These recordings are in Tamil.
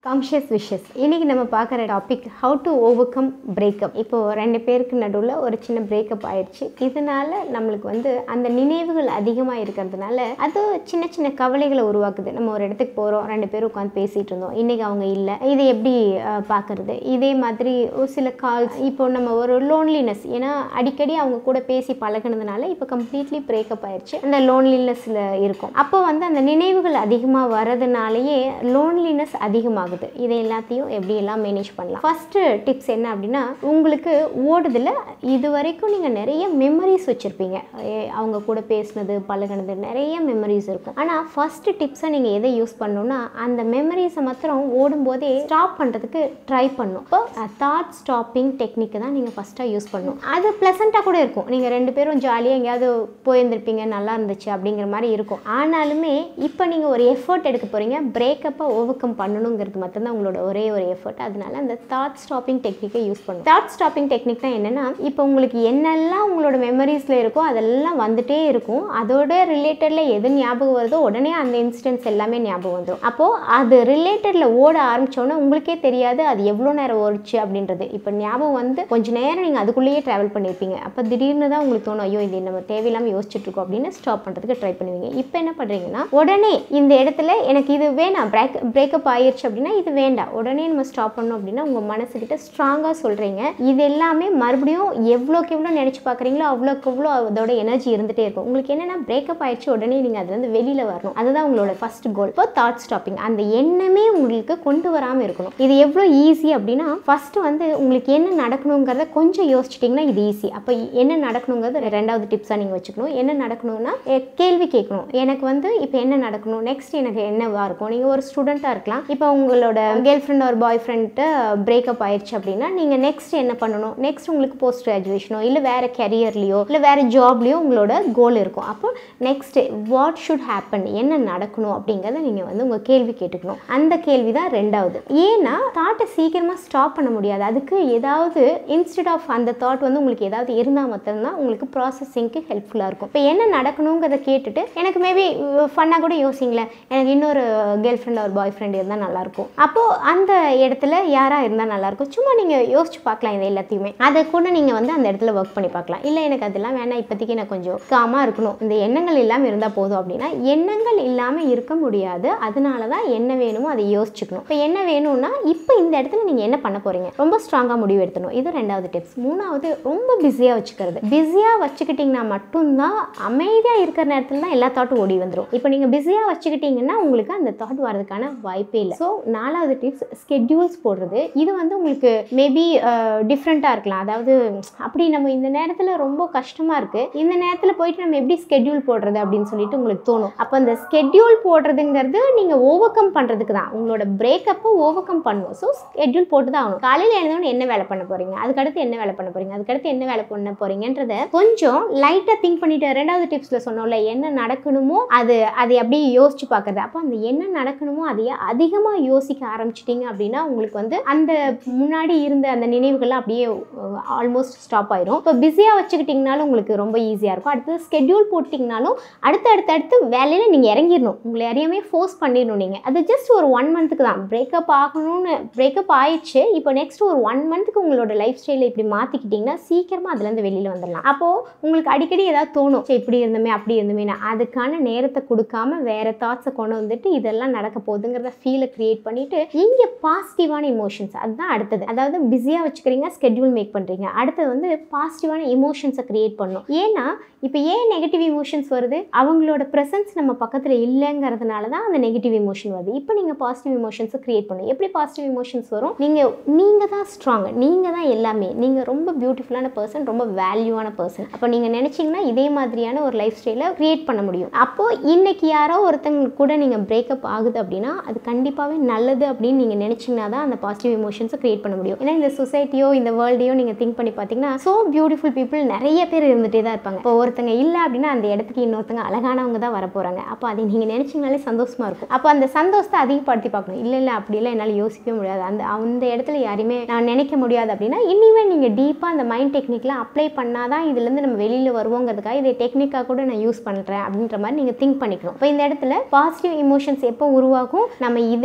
கான்ஷியஸ் விஷஸ் இன்னைக்கு நம்ம பார்க்குற topic how to overcome breakup இப்போ ரெண்டு பேருக்கு நடுவில் ஒரு சின்ன பிரேக்கப் ஆயிடுச்சு இதனால நம்மளுக்கு வந்து அந்த நினைவுகள் அதிகமாக இருக்கிறதுனால அது சின்ன சின்ன கவலைகளை உருவாக்குது நம்ம ஒரு இடத்துக்கு போகிறோம் ரெண்டு பேரும் உட்காந்து பேசிகிட்டு இருந்தோம் இன்னைக்கு அவங்க இல்லை இதை எப்படி அஹ், பார்க்கறது இதே மாதிரி ஒரு சில கால்ஸ் இப்போ நம்ம ஒரு லோன்லினஸ் ஏன்னா அடிக்கடி அவங்க கூட பேசி பழகுனதுனால இப்போ கம்ப்ளீட்லி பிரேக்கப் ஆயிடுச்சு அந்த லோன்லினஸில் இருக்கும் அப்போ வந்து அந்த நினைவுகள் அதிகமாக வரதுனாலயே லோன்லினஸ் அதிகமாகுது இதை எல்லாத்தையும் எப்படி எல்லாம் மேனேஜ் பண்ணலாம் ஃபர்ஸ்ட் டிப்ஸ் என்ன அப்படின்னா உங்களுக்கு ஓடுதில் இது வரைக்கும் நீங்கள் நிறைய மெமரிஸ் வச்சுருப்பீங்க அவங்க கூட பேசுனது பழகுனது நிறைய மெமரிஸ் இருக்கும் ஆனால் ஃபர்ஸ்ட் டிப்ஸை நீங்கள் எதை யூஸ் பண்ணணும்னா அந்த மெமரிஸை மாத்திரம் ஓடும்போதே ஸ்டாப் பண்ணுறதுக்கு ட்ரை பண்ணும் இப்போ தாட் ஸ்டாப்பிங் டெக்னிக்கை தான் நீங்கள் ஃபஸ்ட்டாக யூஸ் பண்ணணும் அது ப்ளசண்ட்டாக கூட இருக்கும் நீங்கள் ரெண்டு பேரும் ஜாலியாக எங்கேயாவது போயிருந்திருப்பீங்க நல்லா இருந்துச்சு அப்படிங்கிற மாதிரி இருக்கும் ஆனாலுமே இப்போ நீங்கள் ஒரு எஃபர்ட் எடுக்க போகிறீங்க பிரேக்கப்பை ஓவர் கம் பண்ணணுங்கிறது மட்டும்தான் உங்களோட ஒரே ஒரு எஃபர்ட் அதனால அந்த தாட் ஸ்டாப்பிங் டெக்னிக்கை யூஸ் பண்ணும் தாட் ஸ்டாப்பிங் டெக்னிக் தான் என்னென்னா இப்போ உங்களுக்கு என்னெல்லாம் உங்களோட மெமரிஸில் இருக்கோ அதெல்லாம் வந்துட்டே இருக்கும் அதோட ரிலேட்டடில் எது ஞாபகம் வருதோ உடனே அந்த இன்சிடென்ட்ஸ் எல்லாமே ஞாபகம் வந்துடும் அப்போது அது ரிலேட்டடில் ஓட ஆரம்பித்தோன்னே உங்களுக்கே தெரியாது அது எவ்வளோ நேரம் ஓடிச்சு அப்படின்றது இப்போ ஞாபகம் வந்து கொஞ்ச நேரம் நீங்கள் அதுக்குள்ளேயே ட்ராவல் பண்ணியிருப்பீங்க அப்போ திடீர்னு தான் உங்களுக்கு தோணும் ஐயோ இது நம்ம தேவையில்லாமல் யோசிச்சுட்டு இருக்கோம் அப்படின்னு ஸ்டாப் பண்ணுறதுக்கு ட்ரை பண்ணுவீங்க இப்போ என்ன பண்ணுறீங்கன்னா உடனே இந்த இடத்துல எனக்கு இது வேணாம் பிரேக் பிரேக்கப் ஆயிடுச்சு அப்படின்னா இது வேண்டாம் உடனே நம்ம ஸ்டாப் பண்ணோம் அப்படின்னா உங்கள் மனசுக்கிட்ட ஸ்ட்ராங்காக சொல்கிறீங்க இது எல்லாமே மறுபடியும் எவ்வளோக்கு எவ்வளோ நினச்சி பார்க்குறீங்களோ அவ்வளோக்கு எவ்வளோ அதோட எனர்ஜி இருந்துகிட்டே இருக்கும் உங்களுக்கு என்னென்னா பிரேக்கப் ஆயிடுச்சு உடனே நீங்கள் அதுலேருந்து வெளியில் வரணும் அதுதான் உங்களோட ஃபர்ஸ்ட் கோல் இப்போ தாட் ஸ்டாப்பிங் அந்த எண்ணமே உங்களுக்கு கொண்டு வராமல் இருக்கணும் இது எவ்வளோ ஈஸி அப்படின்னா ஃபஸ்ட்டு வந்து உங்களுக்கு என்ன நடக்கணுங்கிறத கொஞ்சம் யோசிச்சிட்டிங்கன்னா இது ஈஸி அப்போ என்ன நடக்கணுங்கிறது ரெண்டாவது டிப்ஸாக நீங்கள் வச்சுக்கணும் என்ன நடக்கணும்னா எ, கேள்வி கேட்கணும் எனக்கு வந்து இப்போ என்ன நடக்கணும் நெக்ஸ்ட் எனக்கு என்னவா இருக்கும் நீங்கள் ஒரு ஸ்டூடெண்ட்டாக இருக்கலாம் இப்போ உங்களோட கேர்ள் ஃப்ரெண்ட் ஒரு பாய் ஃப்ரெண்ட்டு பிரேக்கப் ஆயிடுச்சு அப்படின்னா நீங்கள் நெக்ஸ்ட் என்ன பண்ணணும் நெக்ஸ்ட் உங்களுக்கு போஸ்ட் கிராஜுவேஷனோ இல்லை வேறு கெரியர்லேயோ இல்லை வேறு ஜாப்லேயோ உங்களோட கோல் இருக்கும் அப்போ நெக்ஸ்ட் வாட் ஷுட் ஹேப்பன் என்ன நடக்கணும் அப்படிங்கிறத நீங்கள் வந்து உங்கள் கேள்வி கேட்டுக்கணும் அந்த கேள்வி தான் ரெண்டாவது ஏன்னா தாட்டை சீக்கிரமாக ஸ்டாப் பண்ண முடியாது அதுக்கு ஏதாவது இன்ஸ்டெட் ஆஃப் அந்த தாட் வந்து உங்களுக்கு ஏதாவது இருந்தால் மட்டும்தான் உங்களுக்கு ப்ராசஸிங்க்கு ஹெல்ப்ஃபுல்லாக இருக்கும் இப்போ என்ன நடக்கணுங்கிறத கேட்டுட்டு எனக்கு மேபி ஃபன்னாக கூட யோசிங்களேன் எனக்கு இன்னொரு கேர்ள் ஃப்ரெண்ட் ஒரு பாய் ஃப்ரெண்ட் இருந்தால் நல்லாயிருக்கும் அப்போது அந்த இடத்துல யாராக இருந்தால் நல்லாயிருக்கும் சும்மா நீங்கள் யோசிச்சு பார்க்கலாம் இது எல்லாத்தையுமே அதை கூட நீங்கள் வந்து அந்த இடத்துல ஒர்க் பண்ணி பார்க்கலாம் இல்லை எனக்கு அதெல்லாம் வேணாம் இப்போதைக்கு நான் கொஞ்சம் காமாக இருக்கணும் இந்த எண்ணங்கள் இல்லாமல் இருந்தால் போதும் அப்படின்னா எண்ணங்கள் இல்லாமல் இருக்க முடியாது அதனால தான் என்ன வேணுமோ அதை யோசிச்சுக்கணும் இப்போ என்ன வேணும்னா இப்போ இந்த இடத்துல நீங்கள் என்ன பண்ண போகிறீங்க ரொம்ப ஸ்ட்ராங்காக முடிவு எடுத்தணும் இது ரெண்டாவது டிப்ஸ் மூணாவது ரொம்ப பிஸியாக வச்சுக்கிறது பிஸியாக வச்சுக்கிட்டிங்கன்னா மட்டும்தான் அமைதியாக இருக்கிற நேரத்தில் தான் எல்லா தாட்டும் ஓடி வந்துடும் இப்போ நீங்கள் பிஸியாக வச்சுக்கிட்டிங்கன்னா உங்களுக்கு அந்த தாட் வரதுக்கான வாய்ப்பே இல்லை ஸோ நாலாவது டிப்ஸ் ஸ்கெட்யூல்ஸ் போடுறது இது வந்து உங்களுக்கு மேபி டிஃப்ரெண்ட்டாக இருக்கலாம் அதாவது அப்படி நம்ம இந்த நேரத்தில் ரொம்ப கஷ்டமாக இருக்குது இந்த நேரத்தில் போயிட்டு நம்ம எப்படி ஸ்கெட்யூல் போடுறது அப்படின்னு சொல்லிட்டு உங்களுக்கு தோணும் அப்போ அந்த ஸ்கெட்யூல் போடுறதுங்கிறது நீங்கள் ஓவர் கம் பண்ணுறதுக்கு தான் உங்களோட பிரேக்கப்பை ஓவர் கம் பண்ணுவோம் ஸோ ஸ்கெட்யூல் போட்டு தான் ஆகணும் காலையில் எழுந்தோன்னு என்ன வேலை பண்ண போகிறீங்க அதுக்கடுத்து என்ன வேலை பண்ண போகிறீங்க அதுக்கடுத்து என்ன வேலை பண்ண போகிறீங்கன்றத கொஞ்சம் லைட்டாக திங்க் பண்ணிட்டு ரெண்டாவது டிப்ஸில் சொன்னோம்ல என்ன நடக்கணுமோ அது அதை அப்படியே யோசிச்சு பார்க்குறது அப்போ அந்த என்ன நடக்கணுமோ அதையே அதிகமாக யோசிக்க ஆரம்பிச்சிட்டிங்க அப்படின்னா உங்களுக்கு வந்து அந்த முன்னாடி இருந்த அந்த நினைவுகள்லாம் அப்படியே ஆல்மோஸ்ட் ஸ்டாப் ஆயிரும் இப்போ பிஸியாக வச்சுக்கிட்டிங்கனாலும் உங்களுக்கு ரொம்ப ஈஸியாக இருக்கும் அடுத்தது ஸ்கெட்யூல் போட்டிங்கனாலும் அடுத்து அடுத்து அடுத்து வேலையில் நீங்கள் இறங்கிடணும் உங்களை அறியாமே ஃபோர்ஸ் பண்ணிடணும் நீங்கள் அது ஜஸ்ட் ஒரு ஒன் மந்த்துக்கு தான் பிரேக்கப் ஆகணும்னு பிரேக்கப் ஆயிடுச்சு இப்போ நெக்ஸ்ட் ஒரு ஒன் மந்த்துக்கு உங்களோட லைஃப் ஸ்டைலை இப்படி மாற்றிக்கிட்டிங்கன்னா சீக்கிரமாக அதுலேருந்து வெளியில் வந்துடலாம் அப்போது உங்களுக்கு அடிக்கடி ஏதாவது தோணும் சரி இப்படி இருந்துமே அப்படி இருந்துமே அதுக்கான நேரத்தை கொடுக்காம வேற தாட்ஸை கொண்டு வந்துட்டு இதெல்லாம் நடக்க போகுதுங்கிறத ஃபீலை கிரியேட் பண்ணிட்டு இங்கே பாசிட்டிவான இமோஷன்ஸ் அதுதான் அடுத்தது அதாவது பிஸியாக வச்சுக்கிறீங்க ஸ்கெட்யூல் மேக் பண்ணுறீங்க அடுத்தது வந்து பாசிட்டிவான இமோஷன்ஸை கிரியேட் பண்ணும் ஏன்னா இப்போ ஏன் நெகட்டிவ் இமோஷன்ஸ் வருது அவங்களோட ப்ரெசன்ஸ் நம்ம பக்கத்தில் இல்லைங்கிறதுனால தான் அந்த நெகட்டிவ் இமோஷன் வருது இப்போ நீங்கள் பாசிட்டிவ் இமோஷன்ஸை கிரியேட் பண்ணும் எப்படி பாசிட்டிவ் இமோஷன்ஸ் வரும் நீங்கள் நீங்கள் தான் ஸ்ட்ராங் நீங்கள் தான் எல்லாமே நீங்கள் ரொம்ப பியூட்டிஃபுல்லான பர்சன் ரொம்ப வேல்யூவான பர்சன் அப்போ நீங்கள் நினச்சிங்கன்னா இதே மாதிரியான ஒரு லைஃப் ஸ்டைலை கிரியேட் பண்ண முடியும் அப்போது இன்னைக்கு யாரோ ஒருத்தங்க கூட நீங்கள் பிரேக்கப் ஆகுது அப்படின்னா அது கண்டிப்பாகவே நல்லது அப்படின்னு நீங்கள் நினச்சிங்கன்னா தான் அந்த பாசிட்டிவ் இமோஷன்ஸை கிரியேட் பண்ண முடியும் ஏன்னா இந்த சொசைட்டியோ இந்த வேர்ல்டையோ நீங்கள் திங்க் பண்ணி பார்த்தீங்கன்னா ஸோ பியூட்டிஃபுல் பீப்புள் நிறைய பேர் இருந்துகிட்டே தான் இருப்பாங்க இப்போ ஒருத்தங்க இல்லை அப்படின்னா அந்த இடத்துக்கு இன்னொருத்தங்க அழகானவங்க தான் வர போகிறாங்க அப்போ அதை நீங்கள் நினச்சிங்கனாலே சந்தோஷமாக இருக்கும் அப்போ அந்த சந்தோஷத்தை அதிகப்படுத்தி பார்க்கணும் இல்லை இல்லை அப்படிலாம் என்னால் யோசிக்கவே முடியாது அந்த அந்த இடத்துல யாரையுமே நான் நினைக்க முடியாது அப்படின்னா இனிமே நீங்கள் டீப்பாக அந்த மைண்ட் டெக்னிக்கில் அப்ளை பண்ணால் தான் இதுலேருந்து நம்ம வெளியில் வருவோங்கிறதுக்காக இதை டெக்னிக்காக கூட நான் யூஸ் பண்ணுறேன் அப்படின்ற மாதிரி நீங்கள் திங்க் பண்ணிக்கணும் இப்போ இந்த இடத்துல பாசிட்டிவ் இமோஷன்ஸ் எப்போ உருவாகும் நம்ம இது இது வந்து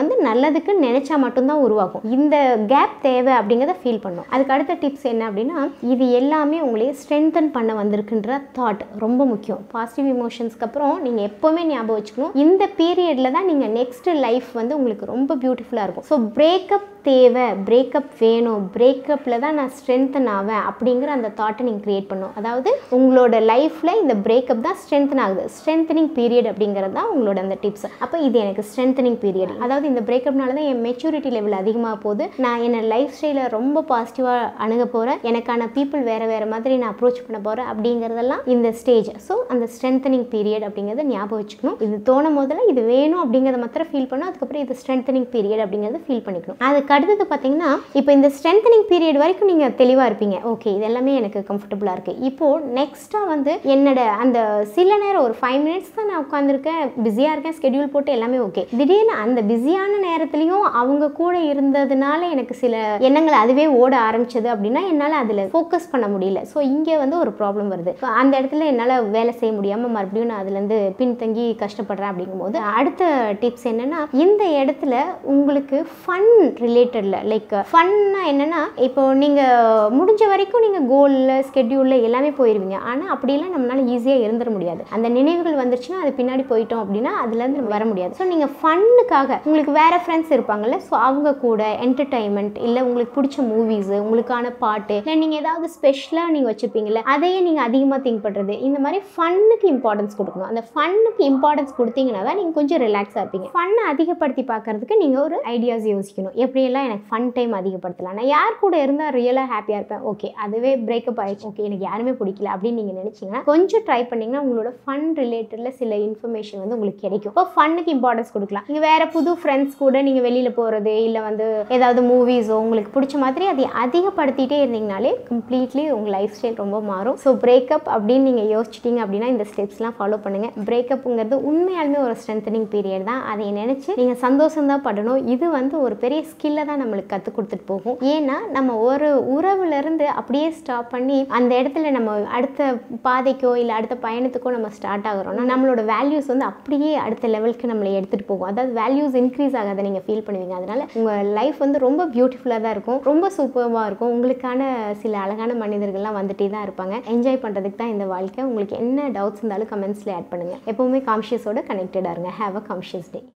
வந்து நல்லதுக்கு நினைச்சா மட்டும்தான் உருவாகும் இந்த கேப் தேவை அப்படிங்கிறத ஃபீல் பண்ணும் அதுக்கு அடுத்த டிப்ஸ் என்ன அப்படின்னா இது எல்லாமே உங்களையே ஸ்ட்ரென்தன் பண்ண வந்திருக்குன்ற தாட் ரொம்ப முக்கியம் பாசிட்டிவ் இமோஷன்ஸ்க்கு அப்புறம் நீங்கள் எப்போவுமே ஞாபகம் வச்சுக்கணும் இந்த பீரியடில் தான் நீங்கள் நெக்ஸ்ட் லைஃப் வந்து உங்களுக்கு ரொம்ப பியூட்டிஃபுல்லாக இருக்கும் ஸோ பிரேக்கப் தேவை பிரேக்கப் வேணும் பிரேக்கப்பில் தான் நான் ஸ்ட்ரென்தன் ஆவேன் அப்படிங்கிற அந்த தாட்டை நீங்கள் க்ரியேட் பண்ணும் அதாவது உங்களோட லைஃப்பில் இந்த பிரேக்கப் தான் ஸ்ட்ரென்தன் ஆகுது ஸ்ட்ரென்தனிங் பீரியட் அப்படிங்கிறது தான் உங்களோட அந்த டிப்ஸ் அப்போ இது எனக்கு ஸ்ட்ரென்தனிங் பீரியட் அதாவது இந்த பிரேக்கப்னால தான் என் மெச்சூரிட்டி லெவல் அதிகமாக போகுது நான் என்ன லைஃப் ஸ்டைலை ரொம்ப பாசிட்டிவாக அணுக போகிறேன் எனக்கான பீப்புள் வேறு வேறு மாதிரி நான் அப்ரோச் பண்ண போகிறேன் அப்படிங்கிறதெல்லாம் இந்த ஸ்டேஜ் ஸோ அந்த ஸ்ட்ரென்தனிங் பீரியட் அப்படிங்கிறத ஞாபகம் வச்சுக்கணும் இது தோணும் போதில் இது வேணும் அப்படிங்கிறத மாத்திரம் ஃபீல் பண்ணணும் அதுக்கப்புறம் இது ஸ்ட்ரென்தனிங் பீரியட் அப்படிங்கிறத ஃபீல் பண்ணிக்கணும் அதுக்கு அடுத்தது பார்த்தீங்கன்னா இப்போ இந்த ஸ்ட்ரென்தனிங் பீரியட் வரைக்கும் நீங்கள் தெளிவாக இருப்பீங்க ஓகே இது எல்லாமே எனக்கு கம்ஃபர்டபுளாக இருக்குது இப்போது நெக்ஸ்ட்டாக வந்து என்னோட அந்த சில நேரம் ஒரு ஃபைவ் மினிட்ஸ் தான் நான் உட்காந்துருக்கேன் பிஸியாக இருக்கேன் ஸ்கெடியூல் போட்டு எல்லாமே ஓகே திடீர்னு அந்த பிஸியான நேரத்துலையும் அவங்க கூட இருந்ததுனால எனக்கு சில எண்ணங்கள் அதுவே ஓட ஆரம்பிச்சது அப்படின்னா என்னால் அதில் ஃபோக்கஸ் பண்ண முடியல ஸோ இங்கே வந்து ஒரு ப்ராப்ளம் வருது So, அந்த இடத்துல என்னால் வேலை செய்ய முடியாமல் மறுபடியும் நான் அதுலேருந்து பின்தங்கி கஷ்டப்படுறேன் அப்படிங்கும்போது அடுத்த டிப்ஸ் என்னன்னா இந்த இடத்துல உங்களுக்கு ஃபன் ரிலேட்டடில் லைக் ஃபன்னா என்னன்னா இப்போ நீங்கள் முடிஞ்ச வரைக்கும் நீங்கள் கோலில் ஸ்கெட்யூலில் எல்லாமே போயிடுவீங்க ஆனால் அப்படிலாம் நம்மளால ஈஸியாக இருந்துட முடியாது அந்த நினைவுகள் வந்துருச்சுன்னா அது பின்னாடி போயிட்டோம் அப்படின்னா அதுலேருந்து நம்ம வர முடியாது ஸோ நீங்கள் ஃபன்னுக்காக உங்களுக்கு வேறு ஃப்ரெண்ட்ஸ் இருப்பாங்கல்ல ஸோ அவங்க கூட என்டர்டைன்மெண்ட் இல்லை உங்களுக்கு பிடிச்ச மூவிஸு உங்களுக்கான பாட்டு இல்லை நீங்கள் ஏதாவது ஸ்பெஷலாக நீங்கள் வச்சுருப்பீங்கல்ல அதையே நீங்கள் அதிகமாக திங்க் பண்ணுறது இந்த மாதிரி ஃபன்னுக்கு இம்பார்ட்டன்ஸ் கொடுக்கணும் அந்த ஃபன்னுக்கு இம்பார்ட்டன்ஸ் கொடுத்தீங்கன்னா தான் நீங்கள் கொஞ்சம் ரிலாக்ஸாக இருப்பீங்க ஃபன்னை அதிகப்படுத்தி பார்க்கறதுக்கு நீங்கள் ஒரு ஐடியாஸ் யோசிக்கணும் எப்படியெல்லாம் எனக்கு ஃபன் டைம் அதிகப்படுத்தலாம் நான் யார் கூட இருந்தால் ரியலாக ஹாப்பியாக இருப்பேன் ஓகே அதுவே பிரேக்கப் ஆயிடுச்சு ஓகே எனக்கு யாருமே பிடிக்கல அப்படின்னு நீங்கள் நினச்சிங்கன்னா கொஞ்சம் ட்ரை பண்ணிங்கன்னா உங்களோட ஃபன் ரிலேட்டடில் சில இன்ஃபர்மேஷன் வந்து உங்களுக்கு கிடைக்கும் இப்போ ஃபன்னுக்கு இம்பார்ட்டன்ஸ் கொடுக்கலாம் நீங்கள் வேறு புது ஃப்ரெண்ட்ஸ் கூட நீங்கள் வெளியில் போகிறது இல்லை வந்து ஏதாவது மூவிஸோ உங்களுக்கு பிடிச்ச மாதிரி அதை அதிகப்படுத்திட்டே இருந்தீங்கனாலே கம்ப்ளீட்லி உங்கள் லைஃப் ஸ்டைல் ரொம்ப மாறும் ஸோ பிரேக்கப் அப்படின்னு நீங்கள் யோசிச்சிட்டிங்க அப்படின்னா இந்த ஸ்டெப்ஸ்லாம் ஃபாலோ பண்ணுங்கள் பிரேக்கப்புங்கிறது உண்மையாலுமே ஒரு ஸ்ட்ரென்தனிங் பீரியட் தான் அதை நினச்சி நீங்கள் சந்தோஷம் தான் படணும் இது வந்து ஒரு பெரிய ஸ்கில்லை தான் நம்மளுக்கு கற்றுக் கொடுத்துட்டு போகும் ஏன்னா நம்ம ஒரு உறவுலேருந்து அப்படியே ஸ்டாப் பண்ணி அந்த இடத்துல நம்ம அடுத்த பாதைக்கோ இல்லை அடுத்த பயணத்துக்கோ நம்ம ஸ்டார்ட் ஆகுறோம்னா நம்மளோட வேல்யூஸ் வந்து அப்படியே அடுத்த லெவலுக்கு நம்மளை எடுத்துகிட்டு போகும் அதாவது வேல்யூஸ் இன்க்ரீஸ் ஆகாத நீங்கள் ஃபீல் பண்ணுவீங்க அதனால உங்கள் லைஃப் வந்து ரொம்ப பியூட்டிஃபுல்லாக தான் இருக்கும் ரொம்ப சூப்பராக இருக்கும் உங்களுக்கான சில அழகான மனிதர்கள்லாம் வந்துட்டே தான் இருப்பாங்க என்ஜாய் பண்ணுறதுக்கு தான் இந்த வாழ்க்கை உங்களுக்கு என்ன டவுட்ஸ் இருந்தாலும் கமெண்ட்ஸில் ஆட் பண்ணுங்கள் எப்போவுமே கான்ஷியஸோட கனெக்டடாக இருங்க ஹேவ் அ கான்ஷியஸ் டே